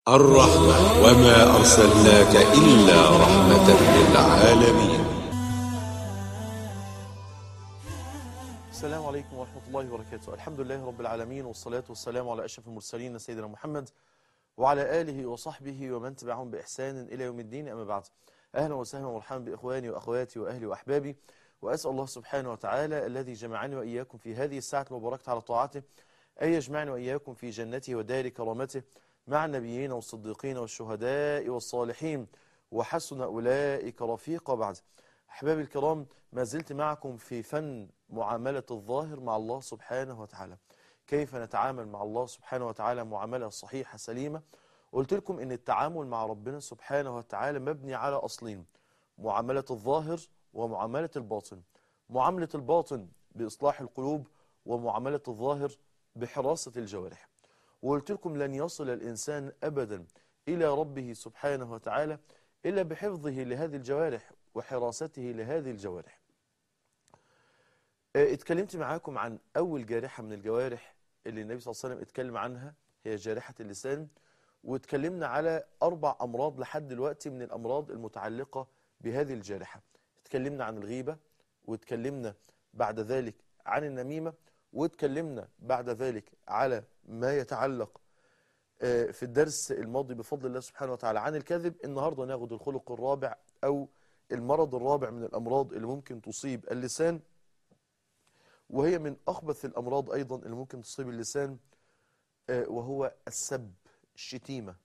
الرحمة وما أرسلناك إلا رحمة للعالمين السلام عليكم ورحمة الله وبركاته الحمد لله رب العالمين والصلاة والسلام على أشرف المرسلين سيدنا محمد وعلى آله وصحبه ومن تبعهم بإحسان إلى يوم الدين أما بعد أهلا وسهلا ومرحبا بإخواني وأخواتي وأهلي وأحبابي وأسأل الله سبحانه وتعالى الذي جمعني وإياكم في هذه الساعة المباركة على طاعته أن يجمعني وإياكم في جنته ودار كرامته مع النبيين والصديقين والشهداء والصالحين وحسن أولئك رفيقا بعد أحبابي الكرام ما زلت معكم في فن معاملة الظاهر مع الله سبحانه وتعالى كيف نتعامل مع الله سبحانه وتعالى معاملة صحيحة سليمة قلت لكم ان التعامل مع ربنا سبحانه وتعالى مبني على أصلين معاملة الظاهر ومعاملة الباطن معاملة الباطن بإصلاح القلوب ومعاملة الظاهر بحراسة الجوارح وقلت لكم لن يصل الإنسان أبدا إلى ربه سبحانه وتعالى إلا بحفظه لهذه الجوارح وحراسته لهذه الجوارح اتكلمت معاكم عن أول جارحة من الجوارح اللي النبي صلى الله عليه وسلم اتكلم عنها هي جارحة اللسان واتكلمنا على أربع أمراض لحد دلوقتي من الأمراض المتعلقة بهذه الجارحة اتكلمنا عن الغيبة واتكلمنا بعد ذلك عن النميمة واتكلمنا بعد ذلك على ما يتعلق في الدرس الماضي بفضل الله سبحانه وتعالى عن الكذب النهاردة ناخد الخلق الرابع أو المرض الرابع من الأمراض اللي ممكن تصيب اللسان وهي من أخبث الأمراض أيضا اللي ممكن تصيب اللسان وهو السب الشتيمة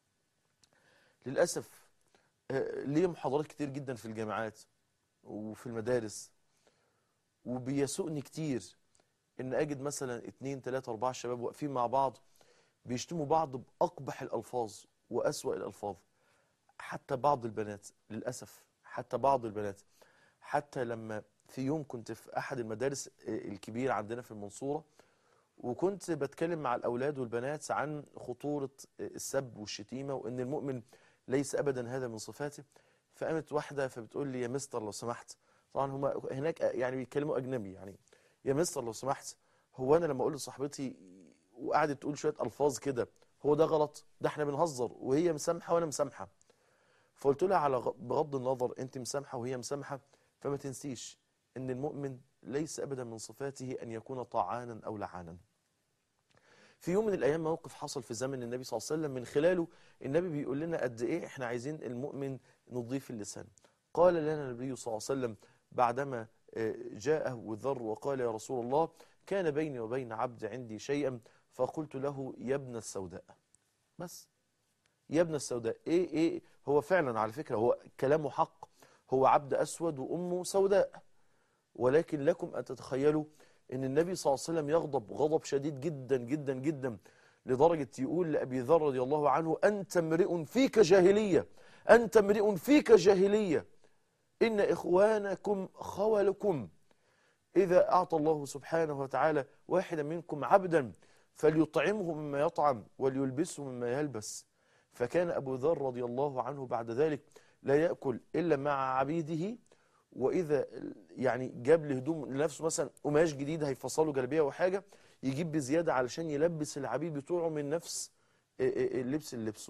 للأسف ليه محاضرات كتير جدا في الجامعات وفي المدارس وبيسوقني كتير ان اجد مثلا اتنين تلاتة اربعة شباب واقفين مع بعض بيشتموا بعض بأقبح الألفاظ وأسوأ الألفاظ حتى بعض البنات للأسف حتى بعض البنات حتى لما في يوم كنت في أحد المدارس الكبيرة عندنا في المنصورة وكنت بتكلم مع الأولاد والبنات عن خطورة السب والشتيمة وأن المؤمن ليس أبدا هذا من صفاته فقامت واحدة فبتقول لي يا مستر لو سمحت طبعا هم هناك يعني بيتكلموا أجنبي يعني يا مستر لو سمحت هو أنا لما أقول لصاحبتي وقعدت تقول شوية ألفاظ كده هو ده غلط ده احنا بنهزر وهي مسامحة وأنا مسامحة فقلت لها على بغض النظر أنت مسامحة وهي مسامحة فما تنسيش أن المؤمن ليس أبدا من صفاته أن يكون طاعانا أو لعانا في يوم من الأيام موقف حصل في زمن النبي صلى الله عليه وسلم من خلاله النبي بيقول لنا قد إيه إحنا عايزين المؤمن نضيف اللسان قال لنا النبي صلى الله عليه وسلم بعدما جاءه ذر وقال يا رسول الله كان بيني وبين عبد عندي شيئا فقلت له يا ابن السوداء بس يا ابن السوداء إيه إيه هو فعلا على فكرة هو كلامه حق هو عبد أسود وأمه سوداء ولكن لكم أن تتخيلوا ان النبي صلى الله عليه وسلم يغضب غضب شديد جدا جدا جدا لدرجة يقول لأبي ذر رضي الله عنه أنت امرئ فيك جاهلية أنت امرئ فيك جاهلية إن إخوانكم خولكم إذا أعطى الله سبحانه وتعالى واحدا منكم عبدا فليطعمه مما يطعم وليلبسه مما يلبس فكان أبو ذر رضي الله عنه بعد ذلك لا يأكل إلا مع عبيده وإذا يعني جاب له هدوم لنفسه مثلا قماش جديد هيفصله جلبيه وحاجة يجيب بزيادة علشان يلبس العبيد بتوعه من نفس اللبس اللي لبسه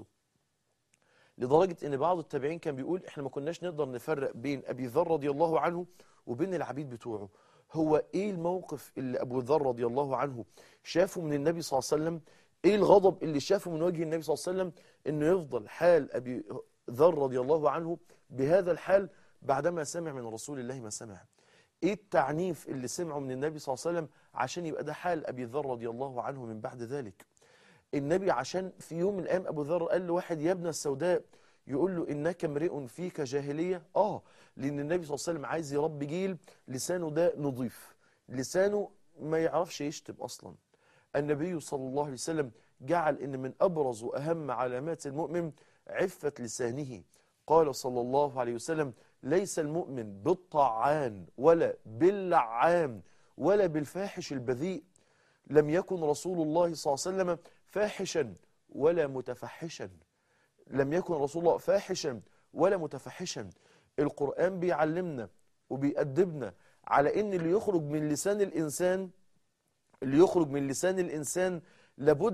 لدرجة ان بعض التابعين كان بيقول احنا ما كناش نقدر نفرق بين ابي ذر رضي الله عنه وبين العبيد بتوعه هو ايه الموقف اللي ابو ذر رضي الله عنه شافه من النبي صلى الله عليه وسلم ايه الغضب اللي شافه من وجه النبي صلى الله عليه وسلم انه يفضل حال ابي ذر رضي الله عنه بهذا الحال بعدما سمع من رسول الله ما سمع ايه التعنيف اللي سمعه من النبي صلى الله عليه وسلم عشان يبقى ده حال ابي ذر رضي الله عنه من بعد ذلك النبي عشان في يوم من الايام ابو ذر قال لواحد يا ابن السوداء يقول له انك امرئ فيك جاهليه اه لان النبي صلى الله عليه وسلم عايز يربي جيل لسانه ده نظيف لسانه ما يعرفش يشتم اصلا النبي صلى الله عليه وسلم جعل ان من ابرز واهم علامات المؤمن عفه لسانه قال صلى الله عليه وسلم ليس المؤمن بالطعان ولا باللعان ولا بالفاحش البذيء لم يكن رسول الله صلى الله عليه وسلم فاحشا ولا متفحشا لم يكن رسول الله فاحشا ولا متفحشا القرآن بيعلمنا وبيأدبنا على ان اللي يخرج من لسان الإنسان اللي يخرج من لسان الإنسان لابد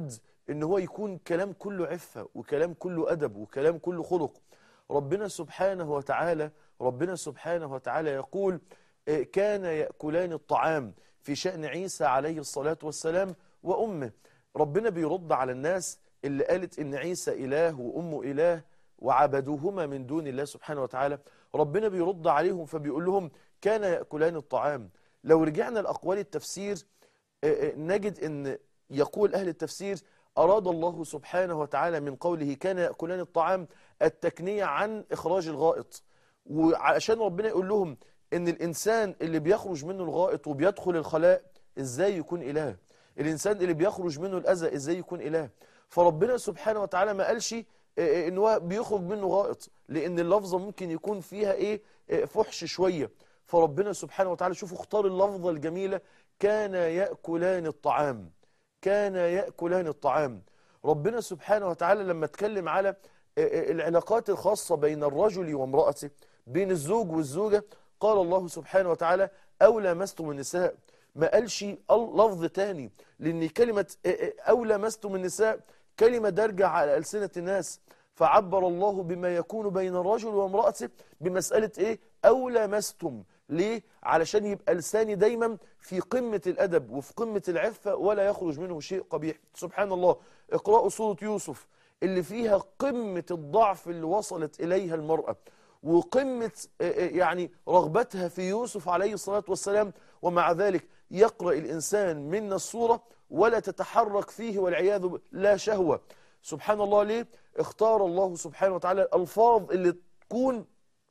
ان هو يكون كلام كله عفة وكلام كله أدب وكلام كله خلق ربنا سبحانه وتعالى ربنا سبحانه وتعالى يقول آه، كان يأكلان الطعام في شأن عيسى عليه الصلاة والسلام وأمه ربنا بيرد على الناس اللي قالت إن عيسى إله وأمه إله وعبدوهما من دون الله سبحانه وتعالى ربنا بيرد عليهم فبيقول لهم كان يأكلان الطعام لو رجعنا لأقوال التفسير آه، آه، نجد أن يقول أهل التفسير أراد الله سبحانه وتعالى من قوله كان يأكلان الطعام التكنية عن إخراج الغائط وعشان ربنا يقول لهم ان الانسان اللي بيخرج منه الغائط وبيدخل الخلاء ازاي يكون اله الانسان اللي بيخرج منه الاذى ازاي يكون اله فربنا سبحانه وتعالى ما قالش آه، آه، ان هو بيخرج منه غائط لان اللفظه ممكن يكون فيها ايه آه، فحش شويه فربنا سبحانه وتعالى شوفوا اختار اللفظه الجميله كان ياكلان الطعام كان ياكلان الطعام ربنا سبحانه وتعالى لما اتكلم على آه، آه، العلاقات الخاصه بين الرجل وامراته بين الزوج والزوجه قال الله سبحانه وتعالى أو لامستم النساء ما قالش ال- لفظ تاني لأن كلمة آه، آه، أو لامستم النساء كلمة درجة على ألسنة الناس فعبر الله بما يكون بين الرجل وامرأته بمسألة إيه أو لامستم ليه؟ علشان يبقى لساني دايما في قمة الأدب وفي قمة العفة ولا يخرج منه شيء قبيح سبحان الله اقرأوا سورة يوسف اللي فيها قمة الضعف اللي وصلت إليها المرأة وقمة آه، آه، يعني رغبتها في يوسف عليه الصلاة والسلام ومع ذلك يقرأ الإنسان منا الصورة ولا تتحرك فيه والعياذ بالله لا شهوة سبحان الله ليه اختار الله سبحانه وتعالى الألفاظ اللي تكون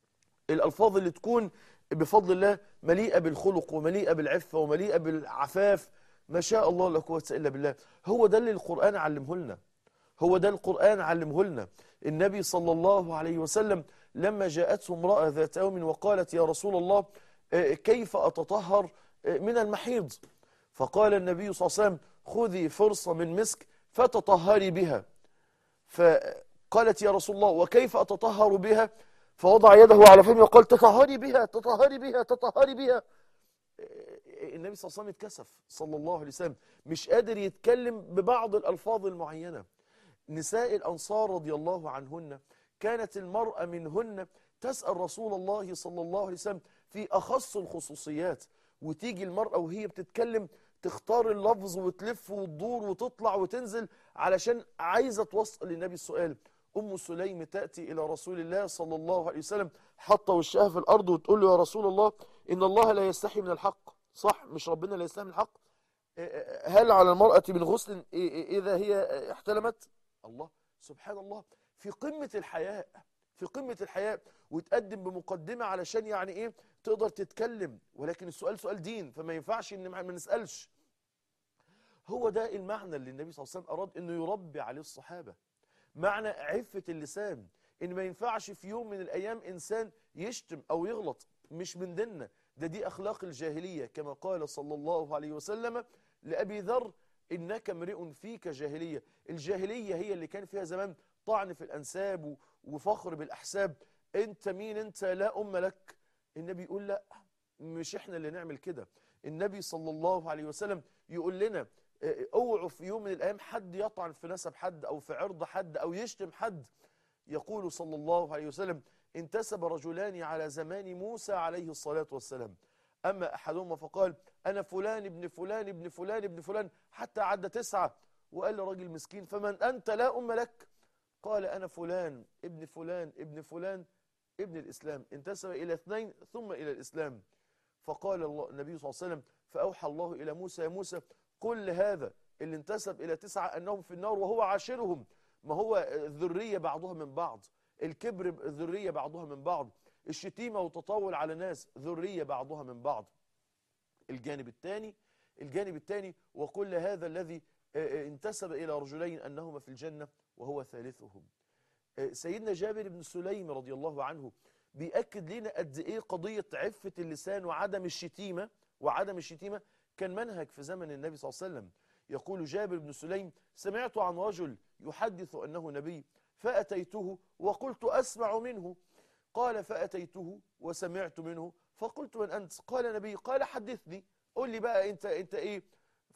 الألفاظ اللي تكون بفضل الله مليئة بالخلق ومليئة بالعفة ومليئة بالعفاف ما شاء الله لا قوة إلا بالله هو ده اللي القرآن علمه لنا هو ده القرآن علمه لنا النبي صلى الله عليه وسلم لما جاءته امرأة ذات يوم وقالت يا رسول الله آه، كيف أتطهر آه، من المحيض فقال النبي صلى الله عليه وسلم خذي فرصة من مسك فتطهري بها فقالت يا رسول الله وكيف أتطهر بها فوضع يده على فمه وقال تطهري بها تطهري بها تطهري بها النبي صلى الله عليه وسلم اتكسف صلى الله عليه وسلم مش قادر يتكلم ببعض الألفاظ المعينة نساء الأنصار رضي الله عنهن كانت المرأة منهن تسأل رسول الله صلى الله عليه وسلم في أخص الخصوصيات وتيجي المرأة وهي بتتكلم تختار اللفظ وتلف وتدور وتطلع وتنزل علشان عايزة توصل للنبي السؤال أم سليم تأتي إلى رسول الله صلى الله عليه وسلم حاطة وشها في الأرض وتقول له يا رسول الله إن الله لا يستحي من الحق صح مش ربنا لا يستحي من الحق هل على المرأة من غسل إذا هي احتلمت الله سبحان الله في قمة الحياء في قمة الحياء وتقدم بمقدمة علشان يعني ايه تقدر تتكلم ولكن السؤال سؤال دين فما ينفعش ان ما نسألش هو ده المعنى اللي النبي صلى الله عليه وسلم أراد انه يربي عليه الصحابة معنى عفة اللسان ان ما ينفعش في يوم من الايام انسان يشتم او يغلط مش من ديننا ده دي اخلاق الجاهلية كما قال صلى الله عليه وسلم لأبي ذر إنك امرئ فيك جاهلية الجاهلية هي اللي كان فيها زمان طعن في الأنساب وفخر بالأحساب أنت مين أنت لا أم لك النبي يقول لا مش إحنا اللي نعمل كده النبي صلى الله عليه وسلم يقول لنا اوعوا في يوم من الأيام حد يطعن في نسب حد أو في عرض حد أو يشتم حد يقول صلى الله عليه وسلم انتسب رجلان على زمان موسى عليه الصلاة والسلام أما أحدهما فقال أنا فلان ابن فلان ابن فلان ابن فلان حتى عد تسعة وقال لرجل مسكين فمن أنت لا أم لك قال أنا فلان ابن فلان ابن فلان ابن الإسلام انتسب إلى اثنين ثم إلى الإسلام فقال الله النبي صلى الله عليه وسلم فأوحى الله إلى موسى يا موسى قل هذا اللي انتسب إلى تسعة أنهم في النار وهو عاشرهم ما هو ذرية بعضها من بعض الكبر ذرية بعضها من بعض الشتيمة وتطاول على ناس ذرية بعضها من بعض الجانب الثاني الجانب الثاني وكل هذا الذي انتسب إلى رجلين أنهما في الجنة وهو ثالثهم سيدنا جابر بن سليم رضي الله عنه بيأكد لنا قد إيه قضية عفة اللسان وعدم الشتيمة وعدم الشتيمة كان منهج في زمن النبي صلى الله عليه وسلم يقول جابر بن سليم سمعت عن رجل يحدث أنه نبي فأتيته وقلت أسمع منه قال فأتيته وسمعت منه فقلت من أنت قال نبي قال حدثني قل لي بقى أنت, انت إيه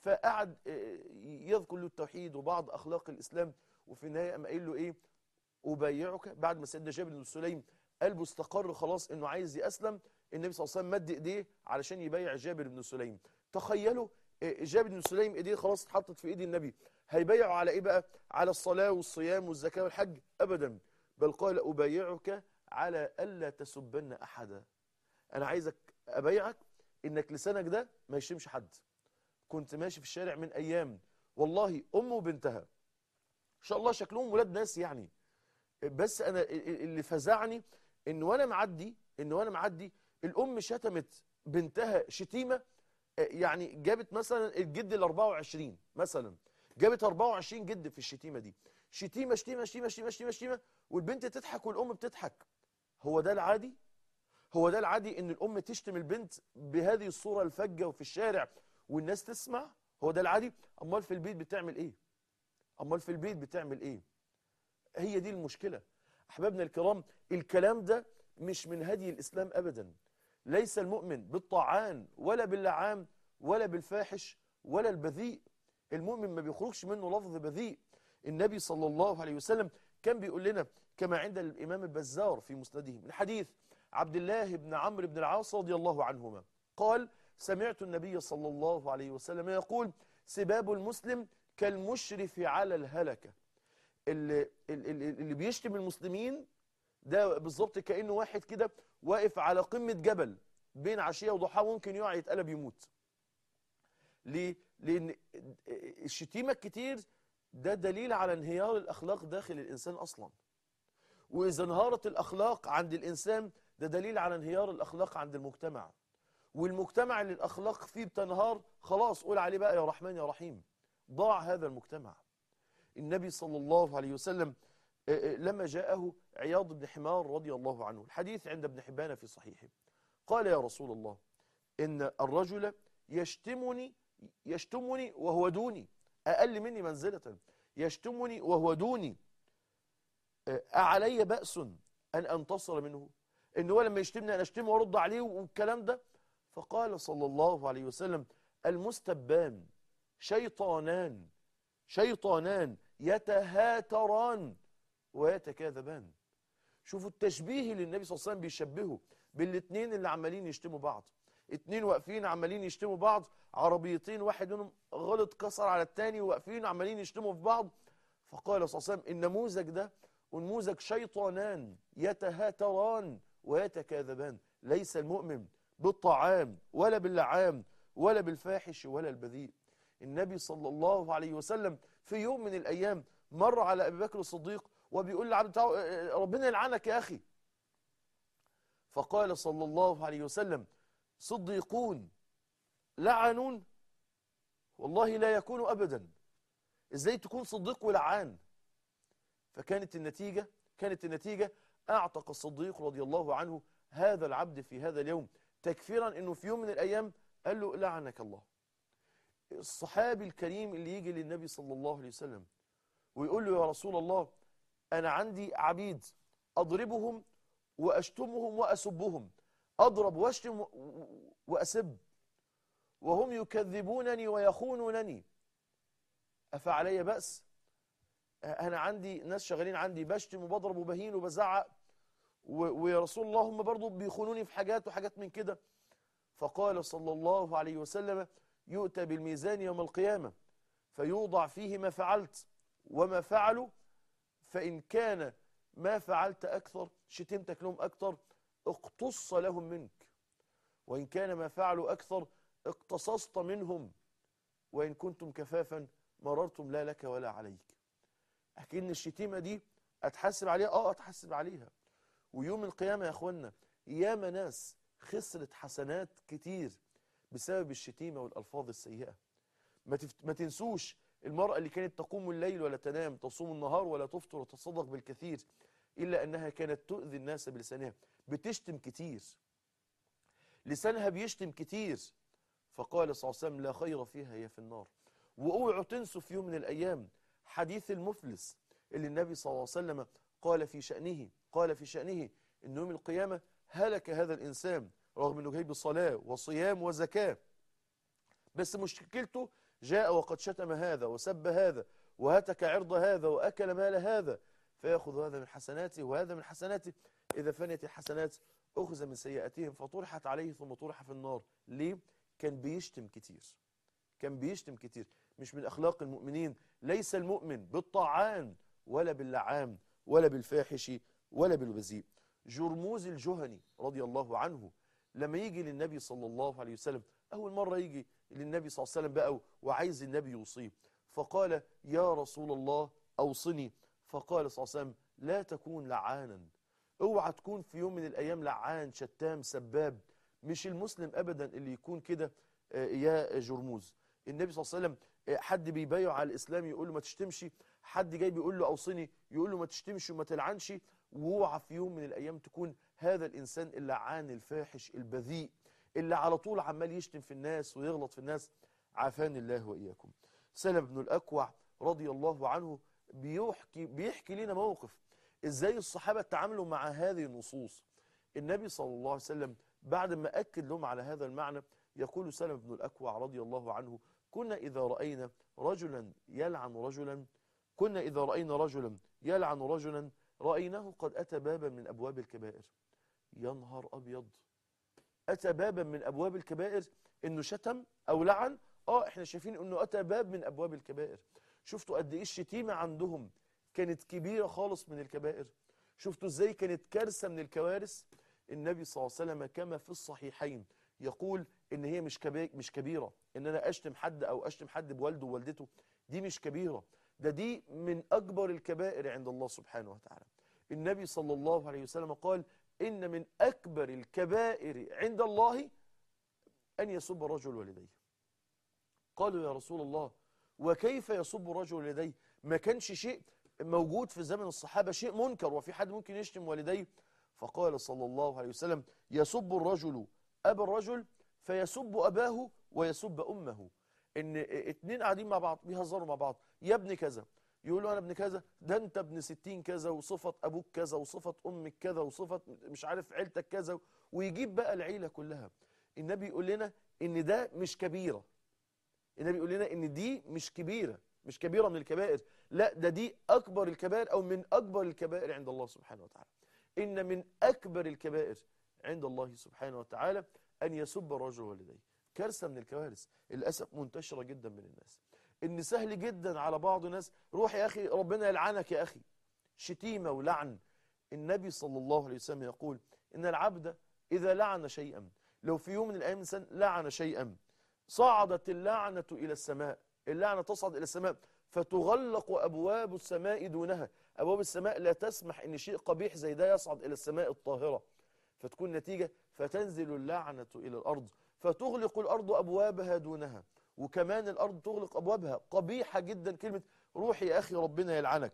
فقعد آه، يذكر له التوحيد وبعض اخلاق الاسلام وفي النهايه قام قايل له ايه ابايعك بعد ما سيدنا جابر بن سليم قلبه استقر خلاص انه عايز يسلم النبي صلى الله عليه وسلم مد ايديه علشان يبايع جابر بن سليم تخيلوا آه، جابر بن سليم ايديه خلاص اتحطت في ايد النبي هيبايعوا على ايه بقى على الصلاه والصيام والزكاه والحج ابدا بل قال ابايعك على الا تسبن احدا انا عايزك ابايعك انك لسانك ده ما يشتمش حد كنت ماشي في الشارع من ايام والله ام وبنتها ان شاء الله شكلهم ولاد ناس يعني بس انا ال- ال- اللي فزعني ان وانا معدي ان وانا معدي الام شتمت بنتها شتيمه آه، يعني جابت مثلا الجد ال 24 مثلا جابت 24 جد في الشتيمه دي شتيمه شتيمه شتيمه شتيمه شتيمه شتيمه والبنت تضحك والام بتضحك هو ده العادي هو ده العادي ان الام تشتم البنت بهذه الصوره الفجه وفي الشارع والناس تسمع هو ده العادي امال في البيت بتعمل ايه امال في البيت بتعمل ايه هي دي المشكله احبابنا الكرام الكلام ده مش من هدي الاسلام ابدا ليس المؤمن بالطعان ولا باللعان ولا بالفاحش ولا البذيء المؤمن ما بيخرجش منه لفظ بذيء النبي صلى الله عليه وسلم كان بيقول لنا كما عند الإمام البزار في مسنده من حديث عبد الله بن عمرو بن العاص رضي الله عنهما قال سمعت النبي صلى الله عليه وسلم يقول سباب المسلم كالمشرف على الهلكة اللي, اللي, اللي بيشتم المسلمين ده بالظبط كأنه واحد كده واقف على قمة جبل بين عشية وضحاها ممكن يقع يتقلب يموت ليه؟ لأن الشتيمة الكتير ده دليل على انهيار الأخلاق داخل الإنسان أصلا وإذا انهارت الأخلاق عند الإنسان ده دليل على انهيار الأخلاق عند المجتمع والمجتمع اللي الأخلاق فيه بتنهار خلاص قول عليه بقى يا رحمن يا رحيم ضاع هذا المجتمع النبي صلى الله عليه وسلم آه، آه، لما جاءه عياض بن حمار رضي الله عنه الحديث عند ابن حبان في صحيحه قال يا رسول الله إن الرجل يشتمني يشتمني وهو دوني أقل مني منزلة يشتمني وهو دوني آه، أعلي بأس أن أنتصر منه إن هو لما يشتمني أنا أشتمه وأرد عليه والكلام ده فقال صلى الله عليه وسلم المستبان شيطانان شيطانان يتهاتران ويتكاذبان شوفوا التشبيه اللي النبي صلى الله عليه وسلم بيشبهه بالاثنين اللي عمالين يشتموا بعض اتنين واقفين عمالين يشتموا بعض عربيتين واحد منهم غلط كسر على التاني واقفين عمالين يشتموا في بعض فقال صلى الله عليه وسلم النموذج ده ونموذج شيطانان يتهاتران ويتكاذبان ليس المؤمن بالطعام ولا باللعام ولا بالفاحش ولا البذيء النبي صلى الله عليه وسلم في يوم من الأيام مر على أبي بكر الصديق وبيقول لعبد بتاعه ربنا يلعنك يا أخي فقال صلى الله عليه وسلم صديقون لعنون والله لا يكون أبدا إزاي تكون صديق ولعان فكانت النتيجة كانت النتيجة أعتق الصديق رضي الله عنه هذا العبد في هذا اليوم تكفيرا أنه في يوم من الأيام قال له لعنك الله الصحابي الكريم اللي يجي للنبي صلى الله عليه وسلم ويقول له يا رسول الله أنا عندي عبيد أضربهم وأشتمهم وأسبهم أضرب وأشتم و- وأسب وهم يكذبونني ويخونونني أفعلي بأس أنا عندي ناس شغالين عندي بشتم وبضرب وبهين وبزعق و- ويا رسول الله هم برضو بيخونوني في حاجات وحاجات من كده فقال صلى الله عليه وسلم يؤتى بالميزان يوم القيامة فيوضع فيه ما فعلت وما فعلوا فإن كان ما فعلت أكثر شتمتك لهم أكثر اقتص لهم منك وإن كان ما فعلوا أكثر اقتصصت منهم وإن كنتم كفافا مررتم لا لك ولا عليك أحكي إن الشتيمة دي أتحسب عليها آه أتحسب عليها ويوم القيامة يا أخوانا ياما ناس خسرت حسنات كتير بسبب الشتيمة والألفاظ السيئة ما, تفت... ما تنسوش المرأة اللي كانت تقوم الليل ولا تنام تصوم النهار ولا تفطر وتصدق بالكثير إلا أنها كانت تؤذي الناس بلسانها بتشتم كتير لسانها بيشتم كتير فقال صلى الله عليه وسلم لا خير فيها هي في النار واوعوا تنسوا في يوم من الأيام حديث المفلس اللي النبي صلى الله عليه وسلم قال في شأنه قال في شأنه إن يوم القيامة هلك هذا الإنسان رغم أنه جايب صلاة وصيام وزكاة بس مشكلته جاء وقد شتم هذا وسب هذا وهتك عرض هذا وأكل مال هذا فيأخذ هذا من حسناته وهذا من حسناته إذا فنيت الحسنات أخذ من سيئاتهم فطرحت عليه ثم طرح في النار ليه؟ كان بيشتم كتير كان بيشتم كتير مش من أخلاق المؤمنين ليس المؤمن بالطعان ولا باللعان ولا بالفاحش ولا بالبذيء جرموز الجهني رضي الله عنه لما يجي للنبي صلى الله عليه وسلم أول مرة يجي للنبي صلى الله عليه وسلم بقى وعايز النبي يوصيه فقال يا رسول الله أوصني فقال صلى الله عليه وسلم لا تكون لعانا اوعى تكون في يوم من الأيام لعان شتام سباب مش المسلم أبدا اللي يكون كده آه، يا جرموز النبي صلى الله عليه وسلم آه، حد بيبايع على الإسلام يقول له ما تشتمش حد جاي بيقول له أوصني يقول له ما تشتمش وما تلعنش واوعى في يوم من الأيام تكون هذا الإنسان اللعان الفاحش البذيء اللي على طول عمال يشتم في الناس ويغلط في الناس عافاني الله وإياكم سلم بن الأكوع رضي الله عنه بيحكي, بيحكي لنا موقف ازاي الصحابة تعاملوا مع هذه النصوص النبي صلى الله عليه وسلم بعد ما أكد لهم على هذا المعنى يقول سلم بن الأكوع رضي الله عنه كنا إذا رأينا رجلا يلعن رجلا كنا إذا رأينا رجلا يلعن رجلا رأيناه قد أتى بابا من أبواب الكبائر يا نهار أبيض أتى بابا من أبواب الكبائر إنه شتم أو لعن آه إحنا شايفين إنه أتى باب من أبواب الكبائر شفتوا قد إيه الشتيمة عندهم كانت كبيرة خالص من الكبائر شفتوا إزاي كانت كارثة من الكوارث النبي صلى الله عليه وسلم كما في الصحيحين يقول إن هي مش كبي- مش كبيرة إن أنا أشتم حد أو أشتم حد بوالده ووالدته دي مش كبيرة ده دي من أكبر الكبائر عند الله سبحانه وتعالى النبي صلى الله عليه وسلم قال إن من أكبر الكبائر عند الله أن يسب الرجل والديه قالوا يا رسول الله وكيف يسب الرجل والديه ما كانش شيء موجود في زمن الصحابة شيء منكر وفي حد ممكن يشتم والديه فقال صلى الله عليه وسلم يسب الرجل أبا الرجل فيسب أباه ويسب أمه إن اتنين قاعدين مع بعض بيهزروا مع بعض يا ابن كذا يقول له أنا ابن كذا ده أنت ابن ستين كذا وصفة أبوك كذا وصفة أمك كذا وصفة مش عارف عيلتك كذا ويجيب بقى العيلة كلها النبي يقول لنا إن ده مش كبيرة النبي يقول لنا إن دي مش كبيرة مش كبيرة من الكبائر لا ده دي أكبر الكبائر أو من أكبر الكبائر عند الله سبحانه وتعالى إن من أكبر الكبائر عند الله سبحانه وتعالى أن يسب الرجل والديه كارثة من الكوارث للأسف منتشرة جدا من الناس إن سهل جدا على بعض الناس روح يا أخي ربنا يلعنك يا أخي شتيمة ولعن النبي صلى الله عليه وسلم يقول إن العبد إذا لعن شيئا لو في يوم من الأيام إنسان لعن شيئا صعدت اللعنة إلى السماء اللعنة تصعد إلى السماء فتغلق أبواب السماء دونها أبواب السماء لا تسمح إن شيء قبيح زي ده يصعد إلى السماء الطاهرة فتكون نتيجة فتنزل اللعنة إلى الأرض فتغلق الأرض أبوابها دونها وكمان الأرض تغلق أبوابها قبيحة جدا كلمة روح يا أخي ربنا يلعنك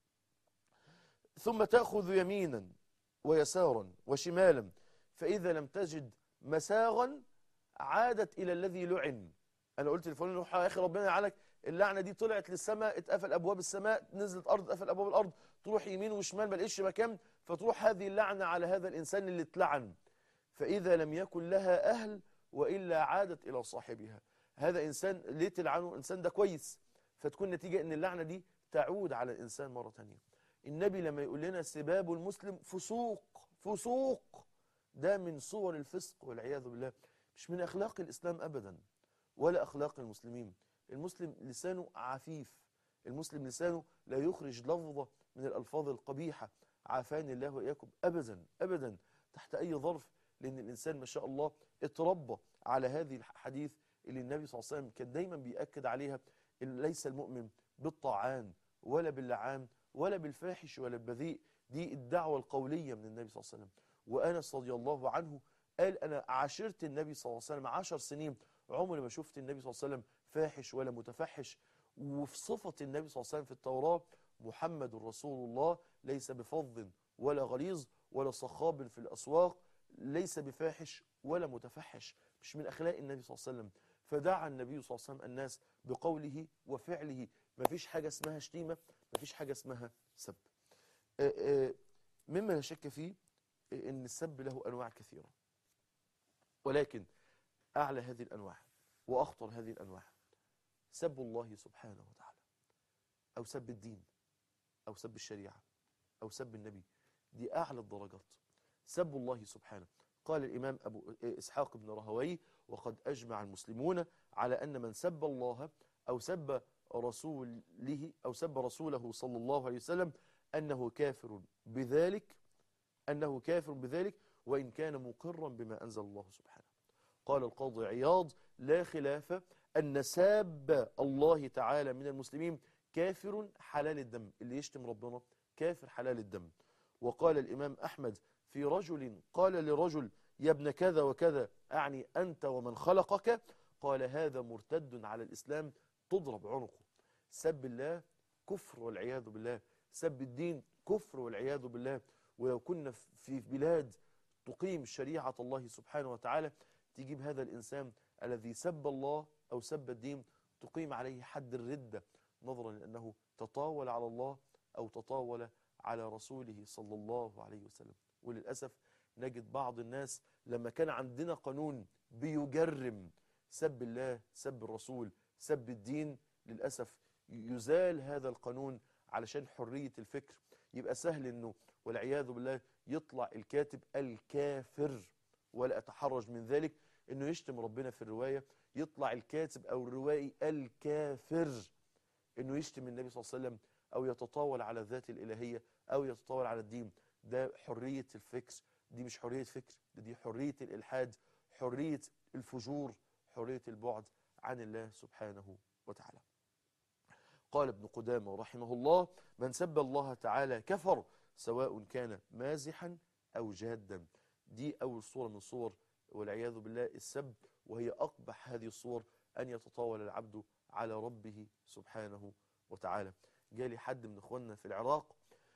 ثم تأخذ يمينا ويسارا وشمالا فإذا لم تجد مساغا عادت إلى الذي لعن أنا قلت لفلان روح يا أخي ربنا يلعنك اللعنة دي طلعت للسماء اتقفل أبواب السماء نزلت أرض اتقفل أبواب الأرض تروح يمين وشمال ما لقيتش مكان فتروح هذه اللعنة على هذا الإنسان اللي اتلعن فإذا لم يكن لها أهل وإلا عادت إلى صاحبها هذا إنسان ليه تلعنه إنسان ده كويس فتكون نتيجة أن اللعنة دي تعود على الإنسان مرة تانية النبي لما يقول لنا سباب المسلم فسوق فسوق ده من صور الفسق والعياذ بالله مش من أخلاق الإسلام أبدا ولا أخلاق المسلمين المسلم لسانه عفيف المسلم لسانه لا يخرج لفظة من الألفاظ القبيحة عافاني الله وإياكم أبدا أبدا تحت أي ظرف لأن الإنسان ما شاء الله اتربى على هذه الحديث اللي النبي صلى الله عليه وسلم كان دايما بيأكد عليها إن ليس المؤمن بالطاعان ولا باللعان ولا بالفاحش ولا البذيء دي الدعوة القولية من النبي صلى الله عليه وسلم وأنس رضي الله عنه قال أنا عاشرت النبي صلى الله عليه وسلم عشر سنين عمري ما شفت النبي صلى الله عليه وسلم فاحش ولا متفحش وفي صفة النبي صلى الله عليه وسلم في التوراة محمد رسول الله ليس بفظ ولا غليظ ولا صخاب في الأسواق ليس بفاحش ولا متفحش مش من أخلاق النبي صلى الله عليه وسلم فدعا النبي صلى الله عليه وسلم الناس بقوله وفعله ما فيش حاجة اسمها شتيمة ما فيش حاجة اسمها سب آه، آه، مما لا شك فيه آه، ان السب له أنواع كثيرة ولكن أعلى هذه الأنواع وأخطر هذه الأنواع سب الله سبحانه وتعالى أو سب الدين أو سب الشريعة أو سب النبي دي أعلى الدرجات سب الله سبحانه قال الإمام أبو إسحاق بن رهوي وقد أجمع المسلمون على أن من سب الله أو سب رسوله أو سب رسوله صلى الله عليه وسلم أنه كافر بذلك أنه كافر بذلك وإن كان مقرا بما أنزل الله سبحانه قال القاضي عياض لا خلاف أن ساب الله تعالى من المسلمين كافر حلال الدم اللي يشتم ربنا كافر حلال الدم وقال الإمام أحمد في رجل قال لرجل يا ابن كذا وكذا أعني أنت ومن خلقك قال هذا مرتد على الإسلام تضرب عنقه سب الله كفر والعياذ بالله سب الدين كفر والعياذ بالله ولو كنا في بلاد تقيم شريعة الله سبحانه وتعالى تجيب هذا الإنسان الذي سب الله أو سب الدين تقيم عليه حد الردة نظرا لأنه تطاول على الله أو تطاول على رسوله صلى الله عليه وسلم وللأسف نجد بعض الناس لما كان عندنا قانون بيجرم سب الله سب الرسول سب الدين للأسف يزال هذا القانون علشان حرية الفكر يبقى سهل انه والعياذ بالله يطلع الكاتب الكافر ولا أتحرج من ذلك انه يشتم ربنا في الرواية يطلع الكاتب او الروائي الكافر انه يشتم النبي صلى الله عليه وسلم او يتطاول على الذات الالهية او يتطاول على الدين ده حرية الفكر دي مش حرية فكر دي حرية الالحاد حرية الفجور حرية البعد عن الله سبحانه وتعالى قال ابن قدامة رحمه الله من سب الله تعالى كفر سواء كان مازحا أو جادا دي أول صورة من صور والعياذ بالله السب وهي أقبح هذه الصور أن يتطاول العبد على ربه سبحانه وتعالى جالي حد من إخواننا في العراق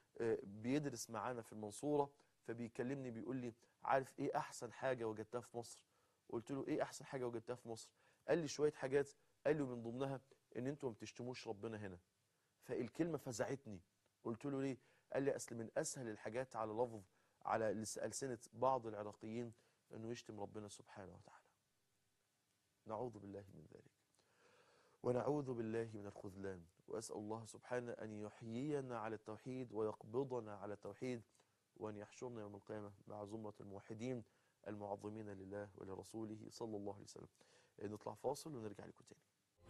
بيدرس معانا في المنصورة فبيكلمني بيقول لي عارف إيه أحسن حاجة وجدتها في مصر قلت له إيه أحسن حاجة وجدتها في مصر قال لي شوية حاجات قال لي من ضمنها ان انتوا ما بتشتموش ربنا هنا فالكلمة فزعتني قلت له ليه قال لي اصل من اسهل الحاجات على لفظ على ألسنة بعض العراقيين انه يشتم ربنا سبحانه وتعالى نعوذ بالله من ذلك ونعوذ بالله من الخذلان وأسأل الله سبحانه أن يحيينا على التوحيد ويقبضنا على التوحيد وأن يحشرنا يوم القيامة مع زمرة الموحدين المعظمين لله ولرسوله صلى الله عليه وسلم نطلع فاصل ونرجع لكم تاني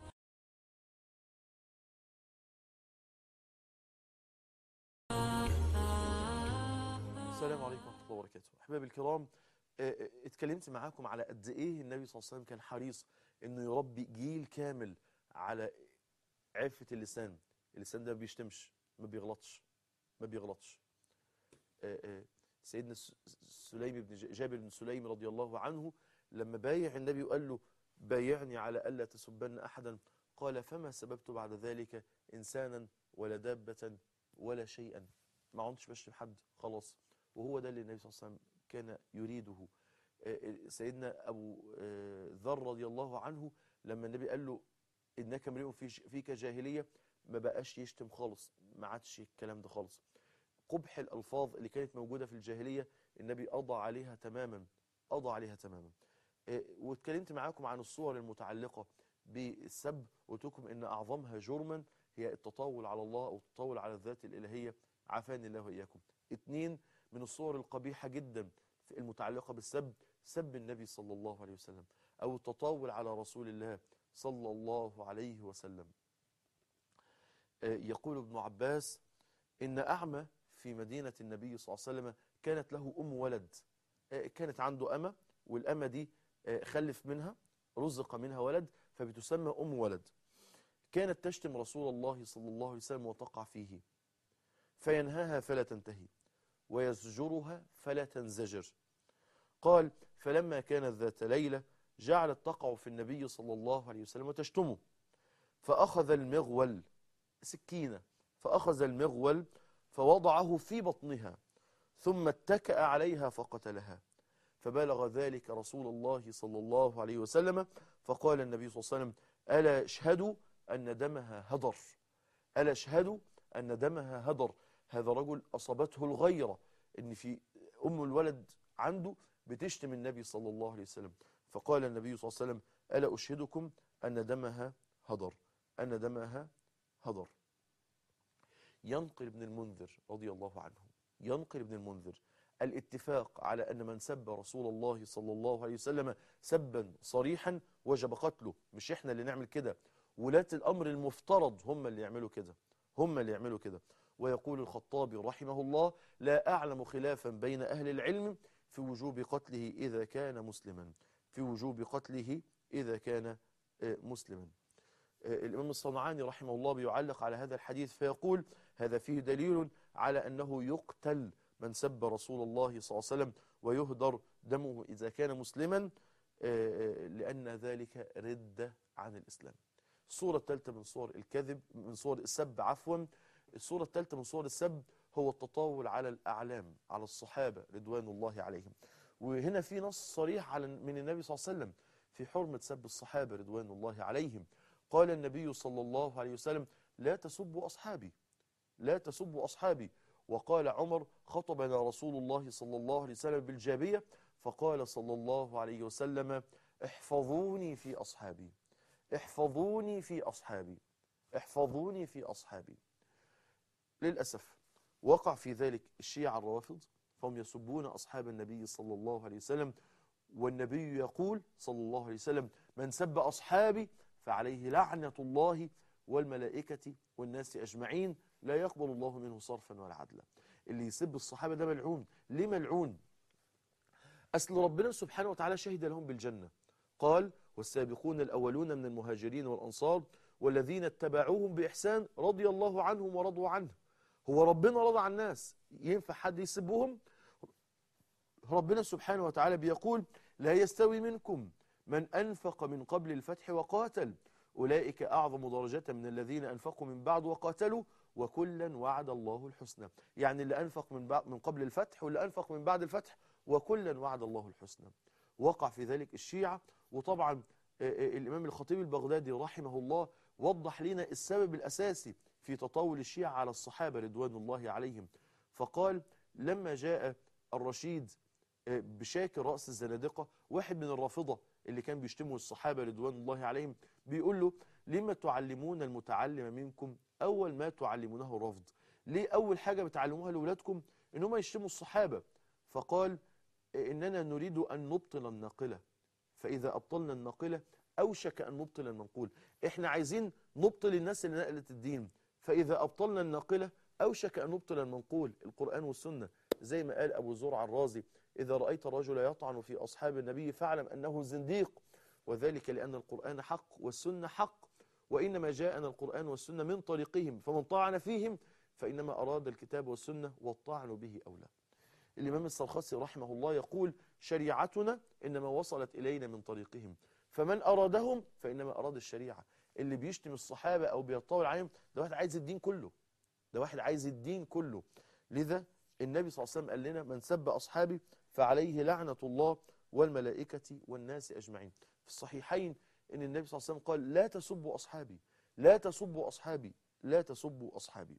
السلام عليكم ورحمة الله وبركاته أحبابي الكرام اتكلمت معاكم على قد إيه النبي صلى الله عليه وسلم كان حريص إنه يربي جيل كامل على عفة اللسان اللسان ده ما بيشتمش ما بيغلطش ما بيغلطش سيدنا سليم بن جابر بن سليم رضي الله عنه لما بايع النبي وقال له بايعني على ألا تسبن أحدا قال فما سببت بعد ذلك إنسانا ولا دابة ولا شيئا ما عدتش بشتم حد خلاص وهو ده اللي النبي صلى الله عليه وسلم كان يريده سيدنا أبو ذر رضي الله عنه لما النبي قال له إنك امرئ فيك جاهلية ما بقاش يشتم خالص ما عادش الكلام ده خالص قبح الألفاظ اللي كانت موجودة في الجاهلية النبي قضى عليها تماما قضى عليها تماما واتكلمت معاكم عن الصور المتعلقة بالسب قلت لكم إن أعظمها جرما هي التطاول على الله أو التطاول على الذات الإلهية عافاني الله وإياكم اتنين من الصور القبيحة جدا المتعلقة بالسب سب النبي صلى الله عليه وسلم أو التطاول على رسول الله صلى الله عليه وسلم يقول ابن عباس إن أعمى في مدينة النبي صلى الله عليه وسلم كانت له أم ولد كانت عنده أمة والأمة دي خلف منها رزق منها ولد فبتسمى أم ولد كانت تشتم رسول الله صلى الله عليه وسلم وتقع فيه فينهاها فلا تنتهي ويزجرها فلا تنزجر قال فلما كانت ذات ليلة جعلت تقع في النبي صلى الله عليه وسلم وتشتمه فأخذ المغول سكينة فأخذ المغول فوضعه في بطنها ثم اتكأ عليها فقتلها فبلغ ذلك رسول الله صلى الله عليه وسلم فقال النبي صلى الله عليه وسلم ألا اشهدوا أن دمها هدر ألا اشهدوا أن دمها هدر هذا رجل أصابته الغيرة إن في أم الولد عنده بتشتم النبي صلى الله عليه وسلم فقال النبي صلى الله عليه وسلم ألا أشهدكم أن دمها هدر أن دمها هدر ينقل ابن المنذر رضي الله عنه ينقل ابن المنذر الاتفاق على أن من سب رسول الله صلى الله عليه وسلم سبا صريحا وجب قتله مش احنا اللي نعمل كده ولاة الأمر المفترض هم اللي يعملوا كده هم اللي يعملوا كده ويقول الخطابي رحمه الله لا أعلم خلافا بين أهل العلم في وجوب قتله إذا كان مسلما في وجوب قتله إذا كان آه، مسلما آه، الإمام الصنعاني رحمه الله بيعلق على هذا الحديث فيقول هذا فيه دليل على أنه يقتل من سب رسول الله صلى الله عليه وسلم ويهدر دمه إذا كان مسلما آه، آه، لأن ذلك ردة عن الإسلام الصورة الثالثة من صور الكذب من صور السب عفوا الصورة الثالثة من صور السب هو التطاول على الأعلام على الصحابة رضوان الله عليهم وهنا في نص صريح على من النبي صلى الله عليه وسلم في حرمة سب الصحابة رضوان الله عليهم قال النبي صلى الله عليه وسلم لا تسبوا أصحابي لا تسبوا أصحابي وقال عمر خطبنا رسول الله صلى الله عليه وسلم بالجابية فقال صلى الله عليه وسلم احفظوني في أصحابي احفظوني في أصحابي احفظوني في أصحابي للأسف وقع في ذلك الشيعة الروافض فهم يسبون أصحاب النبي صلى الله عليه وسلم والنبي يقول صلى الله عليه وسلم من سب أصحابي فعليه لعنة الله والملائكة والناس أجمعين لا يقبل الله منه صرفا ولا عدلا اللي يسب الصحابة ده ملعون ليه ملعون أصل ربنا سبحانه وتعالى شهد لهم بالجنة قال والسابقون الأولون من المهاجرين والأنصار والذين اتبعوهم بإحسان رضي الله عنهم ورضوا عنه هو ربنا رضى عن الناس ينفع حد يسبهم ربنا سبحانه وتعالى بيقول لا يستوي منكم من أنفق من قبل الفتح وقاتل أولئك أعظم درجة من الذين أنفقوا من بعد وقاتلوا وكلا وعد الله الحسنى يعني اللي أنفق من, بعد من قبل الفتح واللي أنفق من بعد الفتح وكلا وعد الله الحسنى وقع في ذلك الشيعة وطبعا آه، آه، الإمام الخطيب البغدادي رحمه الله وضح لنا السبب الأساسي في تطاول الشيعة على الصحابة رضوان الله عليهم فقال لما جاء الرشيد آه، بشاكر رأس الزنادقة واحد من الرافضة اللي كان بيشتموا الصحابة رضوان الله عليهم بيقول له لما تعلمون المتعلم منكم أول ما تعلمونه الرفض ليه أول حاجة بتعلموها لأولادكم إن هم يشتموا الصحابة فقال إننا نريد أن نبطل الناقلة فإذا أبطلنا الناقلة أوشك أن نبطل المنقول إحنا عايزين نبطل الناس اللي نقلت الدين فإذا أبطلنا الناقلة أوشك أن نبطل المنقول القرآن والسنة زي ما قال أبو زرع الرازي إذا رأيت الرجل يطعن في أصحاب النبي فاعلم أنه زنديق وذلك لأن القرآن حق والسنة حق وإنما جاءنا القرآن والسنة من طريقهم فمن طعن فيهم فإنما أراد الكتاب والسنة والطعن به أولى الإمام السرخسي رحمه الله يقول شريعتنا إنما وصلت إلينا من طريقهم فمن أرادهم فإنما أراد الشريعة اللي بيشتم الصحابة أو بيطول عليهم ده واحد عايز الدين كله ده واحد عايز الدين كله لذا النبي صلى الله عليه وسلم قال لنا من سب أصحابي فعليه لعنة الله والملائكة والناس أجمعين في الصحيحين ان النبي صلى الله عليه وسلم قال لا تسبوا أصحابي لا تسبوا أصحابي لا تسبوا أصحابي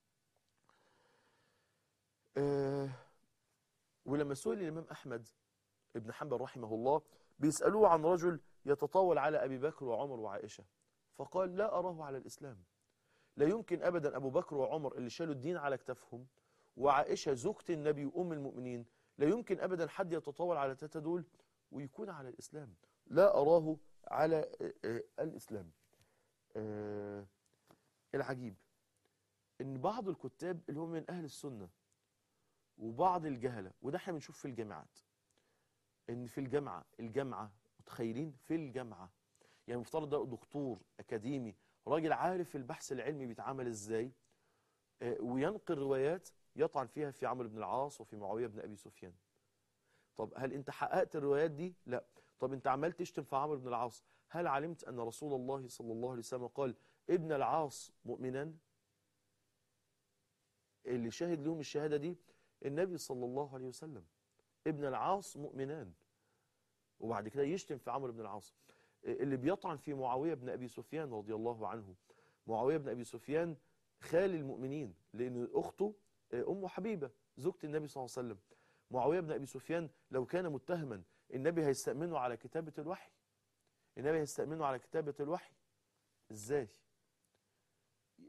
آه ولما سئل الإمام أحمد ابن حنبل رحمه الله بيسألوه عن رجل يتطاول على أبي بكر وعمر وعائشة فقال لا أراه على الإسلام لا يمكن أبدا أبو بكر وعمر اللي شالوا الدين على كتافهم وعائشة زوجة النبي وأم المؤمنين لا يمكن أبدا حد يتطاول على التلاتة دول ويكون على الإسلام لا أراه على آه، آه، الإسلام آه، العجيب إن بعض الكتاب اللي هم من أهل السنة وبعض الجهلة وده احنا بنشوف في الجامعات إن في الجامعة الجامعة متخيلين في الجامعة يعني مفترض ده دكتور أكاديمي راجل عارف البحث العلمي بيتعامل إزاي آه، وينقل روايات يطعن فيها في عمرو بن العاص وفي معاوية بن أبي سفيان طب هل انت حققت الروايات دي لا طب انت عمال تشتم في عمرو بن العاص هل علمت ان رسول الله صلى الله عليه وسلم قال ابن العاص مؤمنان اللي شاهد لهم الشهادة دي النبي صلى الله عليه وسلم ابن العاص مؤمنان وبعد كده يشتم في عمرو بن العاص اللي بيطعن في معاوية بن أبي سفيان رضي الله عنه معاوية بن أبي سفيان خال المؤمنين لأن أخته أم حبيبة زوجة النبي صلى الله عليه وسلم معاوية بن أبي سفيان لو كان متهما النبي هيستأمنه على كتابة الوحي النبي هيستأمنه على كتابة الوحي ازاي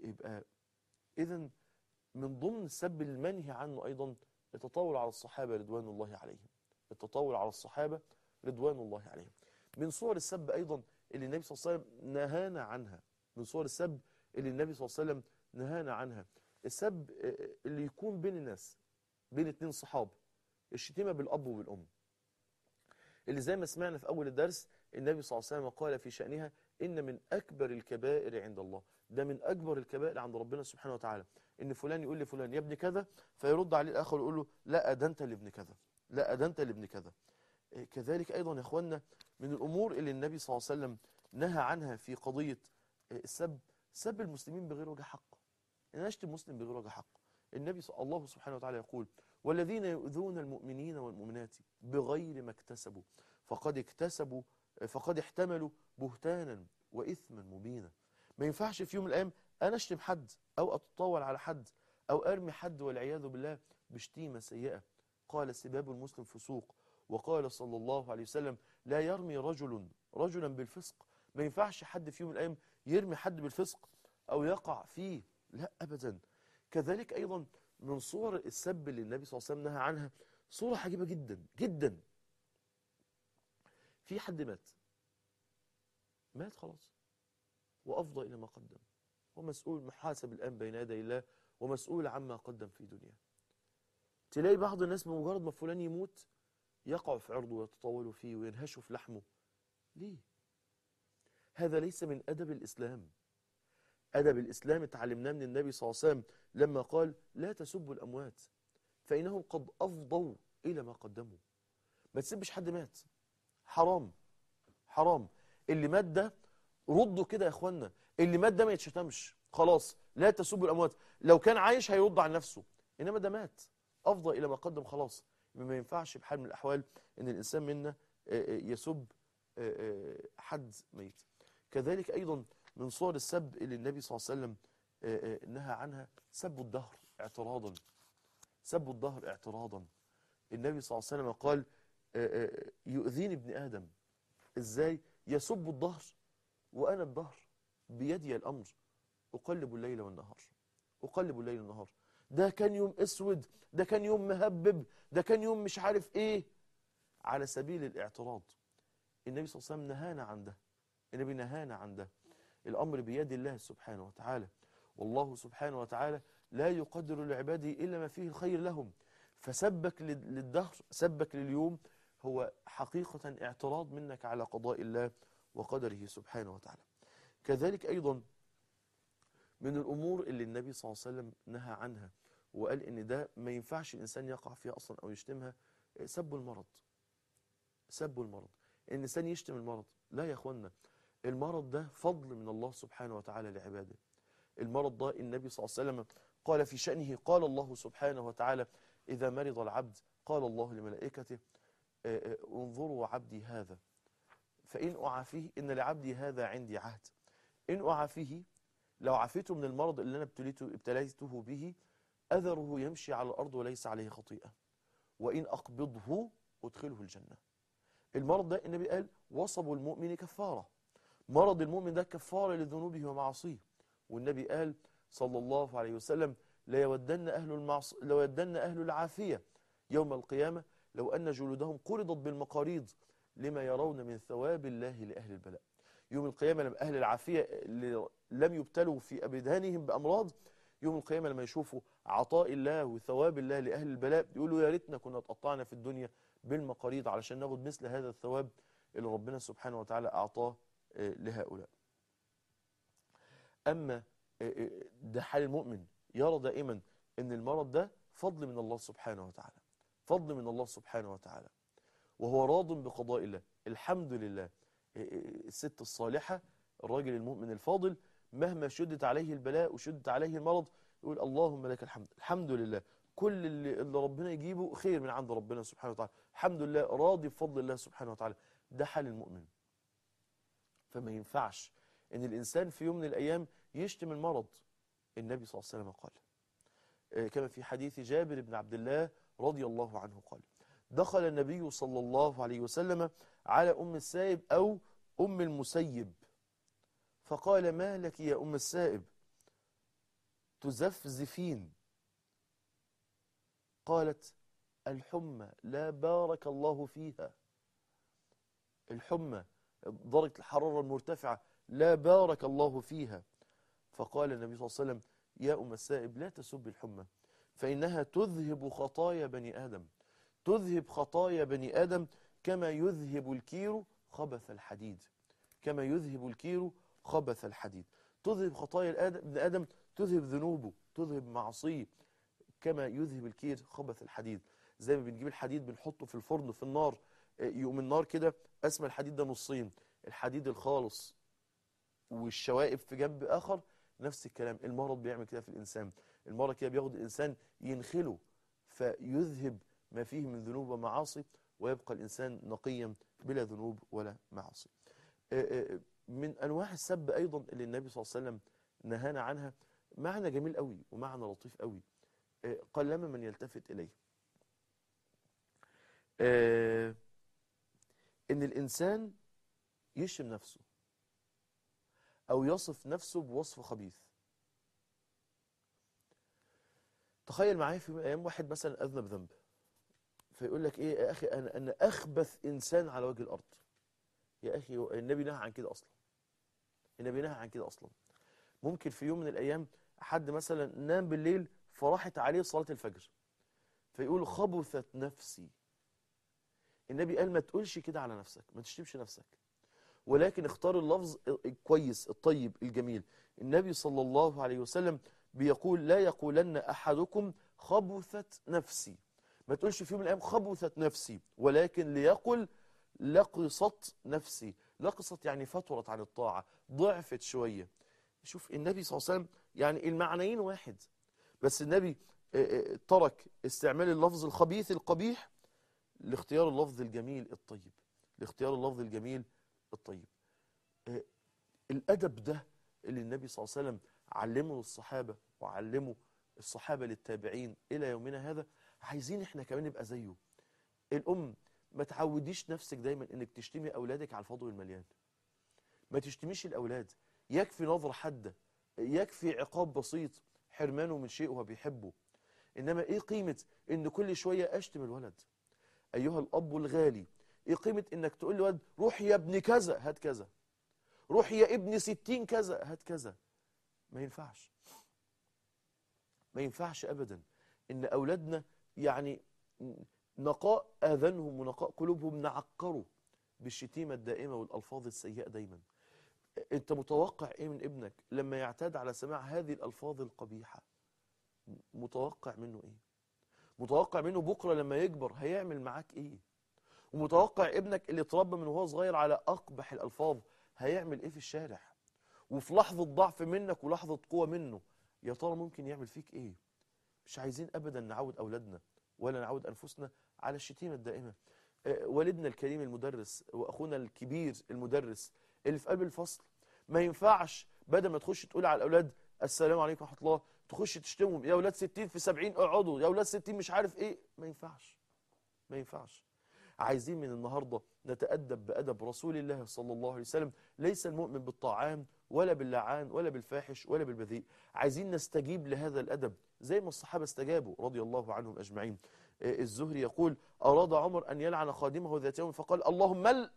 يبقى إذا من ضمن السب المنهي عنه أيضا التطاول على الصحابة رضوان الله عليهم التطاول على الصحابة رضوان الله عليهم من صور السب أيضا اللي النبي صلى الله عليه وسلم نهانا عنها من صور السب اللي النبي صلى الله عليه وسلم نهانا عنها السب آه، اللي يكون بين الناس بين اتنين صحاب الشتيمة بالأب وبالأم اللي زي ما سمعنا في أول الدرس النبي صلى الله عليه وسلم قال في شأنها إن من أكبر الكبائر عند الله ده من أكبر الكبائر عند ربنا سبحانه وتعالى إن فلان يقول لفلان يا ابن كذا فيرد عليه الآخر ويقول له لا ده أنت لابن كذا لا ده أنت لابن كذا إيه، كذلك أيضا يا إخواننا من الأمور اللي النبي صلى الله عليه وسلم نهى عنها في قضية إيه، السب سب المسلمين بغير وجه حق إن أشتم مسلم بغير وجه حق النبي صلى الله سبحانه وتعالى يقول والذين يؤذون المؤمنين والمؤمنات بغير ما اكتسبوا فقد اكتسبوا فقد احتملوا بهتانا وإثما مبينا ما ينفعش في يوم من الأيام أنا أشتم حد أو أتطاول على حد أو أرمي حد والعياذ بالله بشتيمة سيئة قال سباب المسلم فسوق وقال صلى الله عليه وسلم لا يرمي رجل رجلا بالفسق ما ينفعش حد في يوم من الأيام يرمي حد بالفسق أو يقع فيه لا أبدا كذلك أيضا من صور السب اللي النبي صلى الله عليه وسلم نهى عنها صورة عجيبة جدا جدا في حد مات مات خلاص وأفضى إلى ما قدم ومسؤول محاسب الآن بين يدي الله ومسؤول عما قدم في دنياه تلاقي بعض الناس بمجرد ما فلان يموت يقع في عرضه ويتطاولوا فيه وينهشوا في لحمه ليه؟ هذا ليس من أدب الإسلام أدب الإسلام اتعلمناه من النبي صلى الله عليه وسلم لما قال لا تسبوا الأموات فإنهم قد أفضوا إلى ما قدموا ما تسبش حد مات حرام حرام اللي مات ده ردوا كده يا اخوانا اللي مات ده ما يتشتمش خلاص لا تسبوا الاموات لو كان عايش هيرد عن نفسه انما ده مات افضى الى ما قدم خلاص ما ينفعش بحال من الاحوال ان الانسان منا آه، آه، يسب آه، آه، حد ميت كذلك ايضا من صور السب اللي النبي صلى الله عليه وسلم آه، آه، نهى عنها سب الدهر اعتراضا سب الدهر اعتراضا النبي صلى الله عليه وسلم قال آه، آه، يؤذيني ابن ادم ازاي يسب الدهر وأنا الدهر بيدي الأمر أقلب الليل والنهار أقلب الليل والنهار ده كان يوم أسود ده كان يوم مهبب ده كان يوم مش عارف إيه على سبيل الاعتراض النبي صلى الله عليه وسلم نهانا عن ده النبي نهانا عن ده الأمر بيد الله سبحانه وتعالى والله سبحانه وتعالى لا يقدر لعباده إلا ما فيه الخير لهم فسبك لل- للدهر سبك لليوم هو حقيقة اعتراض منك على قضاء الله وقدره سبحانه وتعالى كذلك أيضا من الأمور اللي النبي صلى الله عليه وسلم نهى عنها وقال إن ده ما ينفعش الإنسان يقع فيها أصلا أو يشتمها سب المرض سب المرض الإنسان يشتم المرض لا يا أخوانا المرض ده فضل من الله سبحانه وتعالى لعباده المرض ده النبي صلى الله عليه وسلم قال في شأنه قال الله سبحانه وتعالى إذا مرض العبد قال الله لملائكته آه، آه، انظروا عبدي هذا فإن أعافيه إن لعبدي هذا عندي عهد إن أعافيه لو عافيته من المرض اللي أنا ابتليته, ابتليته به أذره يمشي على الأرض وليس عليه خطيئة وإن أقبضه أدخله الجنة المرض ده النبي قال وصب المؤمن كفارة مرض المؤمن ده كفارة لذنوبه ومعاصيه والنبي قال صلى الله عليه وسلم لا يودن أهل, المعص... لا يودن أهل العافية يوم القيامة لو أن جلودهم قرضت بالمقاريض لما يرون من ثواب الله لأهل البلاء يوم القيامة لما أهل العافية اللي لم يبتلوا في أبدانهم بأمراض يوم القيامة لما يشوفوا عطاء الله وثواب الله لأهل البلاء يقولوا يا ريتنا كنا اتقطعنا في الدنيا بالمقاريض علشان ناخد مثل هذا الثواب اللي ربنا سبحانه وتعالى أعطاه آه، لهؤلاء أما آه، آه، ده حال المؤمن يرى دائما أن المرض ده فضل من الله سبحانه وتعالى فضل من الله سبحانه وتعالى وهو راض بقضاء الله الحمد لله آه، آه، الست الصالحة الراجل المؤمن الفاضل مهما شدت عليه البلاء وشدت عليه المرض يقول اللهم لك الحمد الحمد لله كل اللي, اللي ربنا يجيبه خير من عند ربنا سبحانه وتعالى الحمد لله راضي بفضل الله سبحانه وتعالى ده حال المؤمن فما ينفعش ان الانسان في يوم من الايام يشتم المرض النبي صلى الله عليه وسلم قال آه، كما في حديث جابر بن عبد الله رضي الله عنه قال دخل النبي صلى الله عليه وسلم على ام السائب او ام المسيب فقال ما لك يا ام السائب تزفزفين قالت الحمى لا بارك الله فيها الحمى درجة الحرارة المرتفعة لا بارك الله فيها فقال النبي صلى الله عليه وسلم يا أم السائب لا تسب الحمى فإنها تذهب خطايا بني آدم تذهب خطايا بني آدم كما يذهب الكير خبث الحديد كما يذهب الكير خبث الحديد تذهب خطايا ابن آدم تذهب ذنوبه تذهب معصيه كما يذهب الكير خبث الحديد زي ما بنجيب الحديد بنحطه في الفرن في النار يقوم النار كده اسمى الحديد ده نصين الحديد الخالص والشوائب في جنب آخر نفس الكلام المرض بيعمل كده في الإنسان المرض كده بياخد الإنسان ينخله فيذهب ما فيه من ذنوب ومعاصي ويبقى الإنسان نقيا بلا ذنوب ولا معاصي من أنواع السب أيضا اللي النبي صلى الله عليه وسلم نهانا عنها معنى جميل قوي ومعنى لطيف قوي قلما من يلتفت إليه إن الإنسان يشم نفسه أو يصف نفسه بوصف خبيث تخيل معايا في أيام واحد مثلا أذنب ذنب فيقول لك إيه يا أخي أنا, أنا أخبث إنسان على وجه الأرض يا أخي النبي نهى عن كده أصلا النبي نهى عن كده أصلا ممكن في يوم من الأيام حد مثلا نام بالليل فراحت عليه صلاة الفجر فيقول خبثت نفسي النبي قال ما تقولش كده على نفسك ما تشتمش نفسك ولكن اختار اللفظ الكويس الطيب الجميل النبي صلى الله عليه وسلم بيقول لا يقولن أحدكم خبثت نفسي ما تقولش في يوم من الأيام خبثت نفسي ولكن ليقل لقصت نفسي لقصت يعني فترت عن الطاعة ضعفت شوية شوف النبي صلى الله عليه وسلم يعني المعنيين واحد بس النبي ترك استعمال اللفظ الخبيث القبيح لاختيار اللفظ الجميل الطيب لاختيار اللفظ الجميل الطيب الأدب ده اللي النبي صلى الله عليه وسلم علمه للصحابة وعلمه الصحابة للتابعين إلى يومنا هذا عايزين احنا كمان نبقى زيه الأم ما تعوديش نفسك دايما انك تشتمي أولادك على الفضل المليان ما تشتميش الأولاد يكفي نظرة حادة يكفي عقاب بسيط حرمانه من شيء هو بيحبه إنما إيه قيمة إن كل شوية أشتم الولد أيها الأب الغالي إيه قيمة إنك تقول لولد روح يا ابن كذا هات كذا روح يا ابن ستين كذا هات كذا ما ينفعش ما ينفعش أبدا إن أولادنا يعني نقاء آذانهم ونقاء قلوبهم نعكروا بالشتيمة الدائمة والألفاظ السيئة دايما أنت متوقع إيه من ابنك لما يعتاد على سماع هذه الألفاظ القبيحة متوقع منه إيه متوقع منه بكرة لما يكبر هيعمل معاك إيه ومتوقع ابنك اللي اتربى من وهو صغير على أقبح الألفاظ هيعمل إيه في الشارع وفي لحظة ضعف منك ولحظة قوة منه يا ترى ممكن يعمل فيك إيه مش عايزين أبدا نعود أولادنا ولا نعود أنفسنا على الشتيمة الدائمة آه، والدنا الكريم المدرس وأخونا الكبير المدرس اللي في قلب الفصل ما ينفعش بدل ما تخش تقول على الأولاد السلام عليكم ورحمة الله تخش تشتمهم يا أولاد 60 في 70 اقعدوا يا أولاد 60 مش عارف إيه ما ينفعش ما ينفعش عايزين من النهاردة نتأدب بأدب رسول الله صلى الله عليه وسلم ليس المؤمن بالطاعان ولا باللعان ولا بالفاحش ولا بالبذيء عايزين نستجيب لهذا الأدب زي ما الصحابة استجابوا رضي الله عنهم أجمعين آه، الزهري يقول أراد عمر أن يلعن خادمه ذات يوم فقال اللهم مل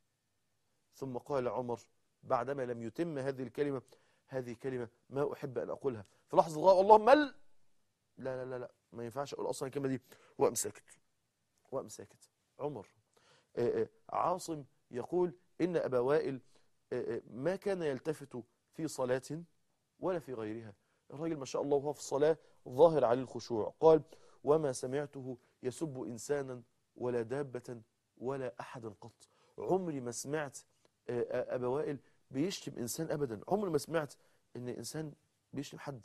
ثم قال عمر بعدما لم يتم هذه الكلمة هذه كلمة ما أحب أن أقولها في لحظة غاية اللهم مل لا لا لا لا ما ينفعش أقول أصلا الكلمة دي وأقم ساكت وأقم ساكت عمر آه، آه، عاصم يقول إن أبا وائل آه، آه، ما كان يلتفت في صلاة ولا في غيرها الراجل ما شاء الله وهو في الصلاة ظاهر عليه الخشوع قال وما سمعته يسب إنسانا ولا دابة ولا أحدا قط عمري ما سمعت آه، آه، أبا وائل بيشتم إنسان أبدا عمري ما سمعت إن إنسان بيشتم حد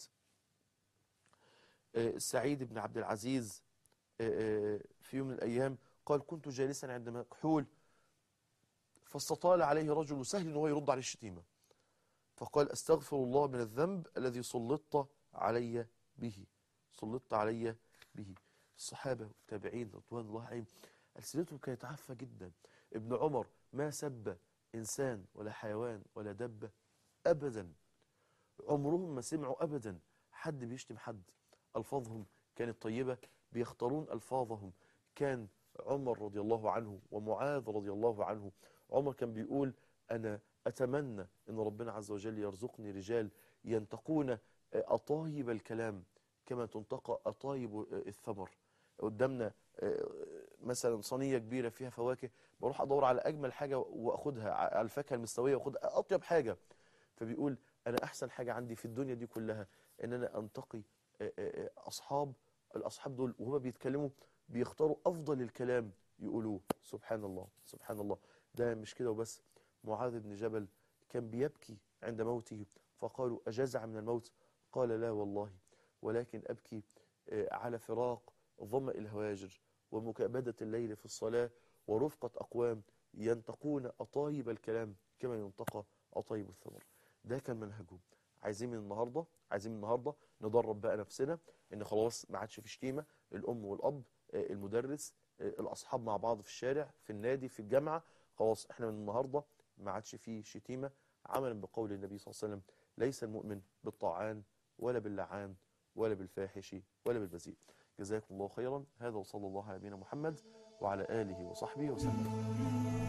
آه، سعيد بن عبد العزيز آه، آه، في يوم من الأيام قال كنت جالسا عند مكحول فاستطال عليه رجل سهل أنه يرد عليه الشتيمة فقال أستغفر الله من الذنب الذي سلطت علي به سلطت علي به الصحابة والتابعين رضوان الله عليهم ألسنتهم كانت عافة جدا ابن عمر ما سب إنسان ولا حيوان ولا دبة أبدا عمرهم ما سمعوا أبدا حد حد بيشتم حد ألفاظهم كانت طيبة بيختارون ألفاظهم كان عمر رضي الله عنه ومعاذ رضي الله عنه عمر كان بيقول أنا أتمنى أن ربنا عز وجل يرزقني رجال ينتقون أطايب الكلام كما تنتقى أطايب الثمر قدامنا مثلا صينية كبيرة فيها فواكه بروح أدور على أجمل حاجة وأخدها على الفاكهة المستوية وأخدها أطيب حاجة فبيقول أنا أحسن حاجة عندي في الدنيا دي كلها أن أنا أنتقي أصحاب الأصحاب دول وهما بيتكلموا بيختاروا أفضل الكلام يقولوه سبحان الله سبحان الله ده مش كده وبس معاذ بن جبل كان بيبكي عند موته فقالوا أجزع من الموت قال لا والله ولكن أبكي على فراق ظمأ الهواجر ومكابدة الليل في الصلاة ورفقة أقوام ينتقون أطايب الكلام كما ينتقى أطايب الثمر ده كان منهجهم عايزين من النهاردة عايزين من النهاردة ندرب بقى نفسنا ان خلاص ما عادش في شتيمة الأم والأب المدرس الأصحاب مع بعض في الشارع في النادي في الجامعة خلاص احنا من النهاردة ما عادش في شتيمة عملا بقول النبي صلى الله عليه وسلم ليس المؤمن بالطاعان ولا باللعان ولا بالفاحش ولا بالبذيء جزاكم الله خيرا هذا وصلى الله على نبينا محمد وعلى آله وصحبه وسلم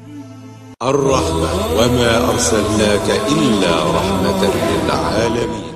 الرحمة وما أرسلناك إلا رحمة للعالمين